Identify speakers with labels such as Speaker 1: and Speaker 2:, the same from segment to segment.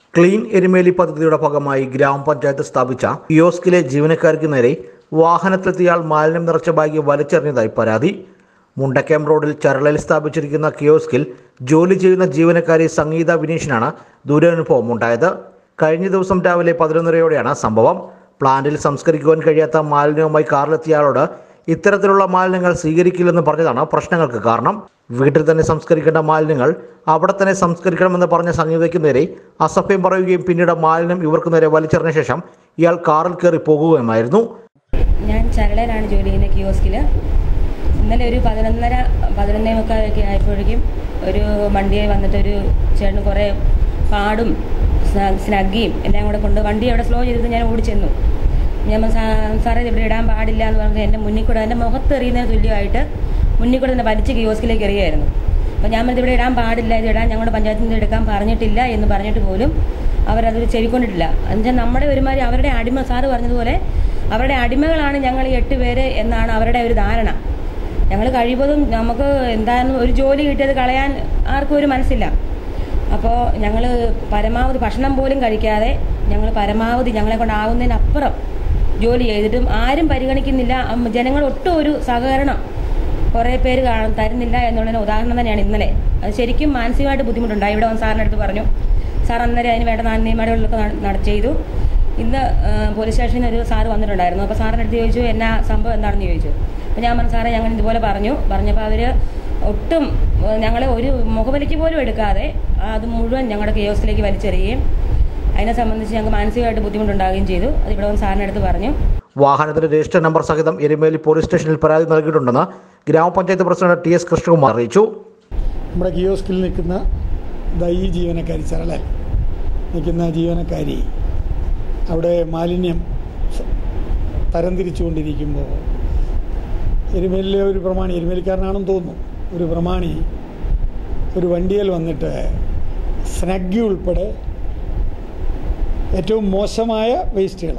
Speaker 1: clean Erumeli പദ്ധതിയുടെ ഭാഗമായി ഗ്രാമപഞ്ചായത്ത് സ്ഥാപിച്ച കിയോസ്കിലെ ജീവനക്കാർക്ക് നേരെ വാഹനത്തിലെത്തിയാൽ മാലിന്യം നിറച്ച ബാഗ് വലിച്ചെറിഞ്ഞതായി പരാതി മുണ്ടക്കയം റോഡിൽ ചരളയിൽ സ്ഥാപിച്ചിരിക്കുന്ന കിയോസ്കിൽ ജോലി ചെയ്യുന്ന ജീവനക്കാരി സംഗീത വിനീഷിനാണ് ദുരനുഭവം ഉണ്ടായത് കഴിഞ്ഞ ദിവസം രാവിലെ പതിനൊന്നരയോടെയാണ് സംഭവം പ്ലാന്റിൽ സംസ്കരിക്കുവാൻ കഴിയാത്ത മാലിന്യവുമായി കാറിലെത്തിയയാളോട് ഇത്തരത്തിലുള്ള മാലിന്യങ്ങൾ സ്വീകരിക്കില്ലെന്ന് പറഞ്ഞതാണ് പ്രശ്നങ്ങൾക്ക് കാരണം വീട്ടിൽ തന്നെ സംസ്കരിക്കേണ്ട മാലിന്യങ്ങൾ അവിടെ തന്നെ സംസ്കരിക്കണമെന്ന് പറഞ്ഞ സംഗീതയ്ക്ക് നേരെ അസഭ്യം പറയുകയും പിന്നീട് മാലിന്യം ഇവർക്ക് നേരെ വലിച്ചെറിഞ്ഞ ശേഷം ഇയാൾ കാറിൽ കയറി പോകുകയുമായിരുന്നു
Speaker 2: ഞാൻ ചരളയിലാണ് ജോലി ചെയ്യുന്നത് കിയോസ്കിൽ ഇന്നലെ ഒരു പതിനൊന്നര പതിനൊന്നേ മുക്കാലൊക്കെ ആയപ്പോഴേക്കും ഒരു വണ്ടിയെ വന്നിട്ട് ഒരു ചേട്ടന് കുറേ പാടും സ്ന- സ്നഗ്ഗിയും എല്ലാം കൂടെ കൊണ്ട് വണ്ടി അവിടെ സ്ലോ ചെയ്തിട്ട് ഞാൻ ഓടിച്ചെന്നു ഞാൻ പറഞ്ഞു, "സാ- സാറേ ഇത് ഇവിടെ ഇടാൻ പാടില്ല എന്ന് പറഞ്ഞ് എൻ്റെ മുന്നിൽ കൂടെ എൻ്റെ മുഖത്ത് എറിയുന്നതിന് തുല്യമായിട്ട് മുന്നിൽ കൂടെ തന്നെ വലിച്ച് കിയോസ്കിലേക്ക് എറിയുമായിരുന്നു അപ്പോൾ ഞാൻ പറഞ്ഞത് ഇവിടെ ഇടാൻ പാടില്ല ഇത് ഇടാൻ ഞങ്ങളുടെ പഞ്ചായത്തിൽ നിന്ന് എടുക്കാൻ പറഞ്ഞിട്ടില്ല എന്ന് പറഞ്ഞിട്ട് പോലും അവരത് ചെവിക്കൊണ്ടിട്ടില്ല എന്നുവെച്ചാൽ നമ്മുടെ ഒരുമാതിരി അവരുടെ അടിമ സാറ് പറഞ്ഞതുപോലെ അവരുടെ അടിമകളാണ് ഞങ്ങൾ ഈ എട്ട് പേര് എന്നാണ് അവരുടെ ഒരു ധാരണ ഞങ്ങൾ കഴിവതും നമുക്ക് എന്തായാലും ഒരു ജോലി കിട്ടിയത് കളയാൻ ആർക്കും ഒരു മനസ്സില്ല അപ്പോൾ ഞങ്ങൾ പരമാവധി ഭക്ഷണം പോലും കഴിക്കാതെ ഞങ്ങൾ പരമാവധി ഞങ്ങളെ കൊണ്ടാവുന്നതിനപ്പുറം ജോലി ചെയ്തിട്ടും ആരും പരിഗണിക്കുന്നില്ല അം, ജനങ്ങൾ ഒട്ടും ഒരു സഹകരണം കുറേ പേര് കാണ- തരുന്നില്ല എന്നുള്ളതിന് ഉദാഹരണം തന്നെയാണ് ഇന്നലെ അത് ശരിക്കും മാനസികമായിട്ട് ബുദ്ധിമുട്ടുണ്ടായി ഇവിടെ വന്ന് സാറിൻ്റെ അടുത്ത് പറഞ്ഞു സാർ അന്നേരം അതിന് വേണ്ട നിയമനടപടികളൊക്കെ നട- നട ചെയ്തു ഇന്ന് ആ, പോലീസ് സ്റ്റേഷനിൽ ഒരു സാറ് വന്നിട്ടുണ്ടായിരുന്നു അപ്പോൾ സാറിൻ്റെ അടുത്ത് ചോദിച്ചു എന്നാ സംഭവം എന്താണെന്ന് ചോദിച്ചു അപ്പോൾ ഞാൻ പറഞ്ഞു സാറേ ഞങ്ങൾ ഇതുപോലെ പറഞ്ഞു പറഞ്ഞപ്പോൾ അവർ ഒട്ടും ആ, ഞങ്ങളെ ഒരു മുഖവലിക്ക് പോലും എടുക്കാതെ അത് മുഴുവൻ ഞങ്ങളുടെ കിയോസിലേക്ക് വലിച്ചെറിയുകയും അതിനെ സംബന്ധിച്ച് ഞങ്ങൾക്ക് മാനസികമായിട്ട് ബുദ്ധിമുട്ടുണ്ടാകുകയും ചെയ്തു അത് ഇവിടെ വന്ന് സാറിൻ്റെ അടുത്ത് പറഞ്ഞു
Speaker 1: വാഹനത്തിന്റെ രജിസ്റ്റർ നമ്പർ സഹിതം എരുമേലി പോലീസ് സ്റ്റേഷനിൽ പരാതി നൽകിയിട്ടുണ്ടെന്ന് ഗ്രാമപഞ്ചായത്ത് പ്രസിഡന്റ് ടി എസ് കൃഷ്ണകുമാർ അറിയിച്ചു
Speaker 3: നമ്മുടെ കിയോസ്കിൽ നിൽക്കുന്ന ദാ ഈ ജീവനക്കാരി ചരളൻ നിൽക്കുന്ന ജീവനക്കാരി അവിടെ മാലിന്യം സ- തരംതിരിച്ചുകൊണ്ടിരിക്കുമ്പോൾ എരുമേലിലെ ഒരു പ്രമാണി എരുമേലിക്കാരനാണെന്ന് തോന്നുന്നു ഒരു പ്രമാണി ഒരു വണ്ടിയിൽ വന്നിട്ട് സ്നഗ്ഗി ഉൾപ്പെടെ ഏറ്റവും മോശമായ വേസ്റ്റുകൾ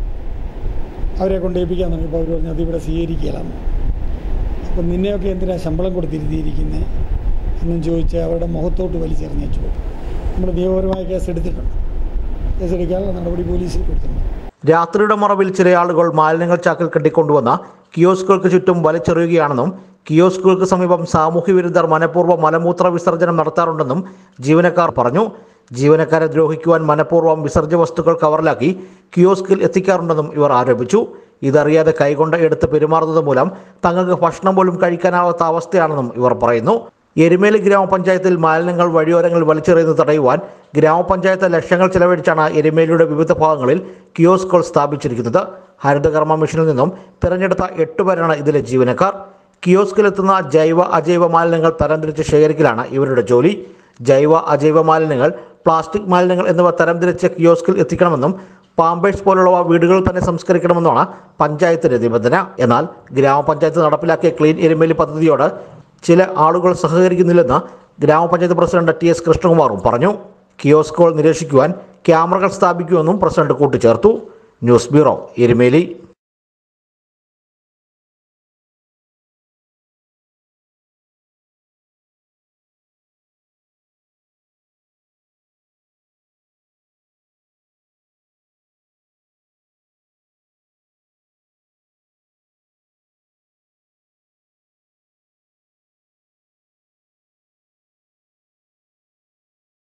Speaker 3: അവരെ കൊണ്ടേൽപ്പിക്കാൻ തുടങ്ങിയപ്പോൾ അവർ പറഞ്ഞു അതിവിടെ സ്വീകരിക്കുകയില്ലെന്ന് അപ്പം നിന്നെയൊക്കെ എന്തിനാ ശമ്പളം കൊടുത്തിരുത്തിയിരിക്കുന്നത് എന്നും ചോദിച്ച് അവരുടെ മുഖത്തോട്ട് വലിച്ചെറിഞ്ഞു വെച്ചു നമ്മൾ നിയമപരമായ കേസ് എടുത്തിട്ടുണ്ട് കേസ് എടുക്കാനുള്ള നടപടി പോലീസിൽ കൊടുത്തിട്ടുണ്ട്
Speaker 1: രാത്രിയുടെ മറവിൽ ചില ആളുകൾ മാലിന്യങ്ങൾ ചാക്കിൽ കെട്ടിക്കൊണ്ടുവന്ന കിയോസ്കുകൾക്ക് ചുറ്റും വലിച്ചെറിയുകയാണെന്നും കിയോസ്കുകൾക്ക് സമീപം സാമൂഹ്യ വിരുദ്ധർ മനഃപൂർവ്വം മലമൂത്ര വിസർജനം നടത്താറുണ്ടെന്നും ജീവനക്കാർ പറഞ്ഞു ജീവനക്കാരെ ദ്രോഹിക്കുവാൻ മനഃപൂർവ്വം വിസർജ്യ വസ്തുക്കൾ കവറിലാക്കി കിയോസ്കിൽ എത്തിക്കാറുണ്ടെന്നും ഇവർ ആരോപിച്ചു ഇതറിയാതെ കൈകൊണ്ട് എടുത്ത് പെരുമാറുന്നത് മൂലം തങ്ങൾക്ക് ഭക്ഷണം പോലും കഴിക്കാനാവാത്ത അവസ്ഥയാണെന്നും ഇവർ പറയുന്നു എരുമേലി ഗ്രാമപഞ്ചായത്തിൽ മാലിന്യങ്ങൾ വഴിയോരങ്ങളിൽ വലിച്ചെറിയുന്നത് തടയുവാൻ ഗ്രാമപഞ്ചായത്ത് ലക്ഷങ്ങൾ ചെലവഴിച്ചാണ് എരുമേലിയുടെ വിവിധ ഭാഗങ്ങളിൽ കിയോസ്കുകൾ സ്ഥാപിച്ചിരിക്കുന്നത് ഹരിതകർമ്മ മിഷനിൽ നിന്നും തിരഞ്ഞെടുത്ത എട്ടുപേരാണ് ഇതിലെ ജീവനക്കാർ കിയോസ്കിലെത്തുന്ന ജൈവ അജൈവ മാലിന്യങ്ങൾ തരംതിരിച്ച് ശേഖരിക്കലാണ് ഇവരുടെ ജോലി ജൈവ അജൈവ മാലിന്യങ്ങൾ പ്ലാസ്റ്റിക് മാലിന്യങ്ങൾ എന്നിവ തരംതിരിച്ച് കിയോസ്കിൽ എത്തിക്കണമെന്നും പാമ്പേഴ്സ് പോലുള്ളവ വീടുകളിൽ തന്നെ സംസ്കരിക്കണമെന്നാണ് പഞ്ചായത്തിന്റെ നിബന്ധന എന്നാൽ ഗ്രാമപഞ്ചായത്ത് നടപ്പിലാക്കിയ ക്ലീൻ എരുമേലി പദ്ധതിയോട് ചില ആളുകൾ സഹകരിക്കുന്നില്ലെന്ന് ഗ്രാമപഞ്ചായത്ത് പ്രസിഡന്റ് ടി എസ് കൃഷ്ണകുമാറും പറഞ്ഞു കിയോസ്കുകൾ നിരീക്ഷിക്കുവാൻ ക്യാമറകൾ സ്ഥാപിക്കുമെന്നും പ്രസിഡന്റ് കൂട്ടിച്ചേർത്തു ന്യൂസ് ബ്യൂറോ എരുമേലി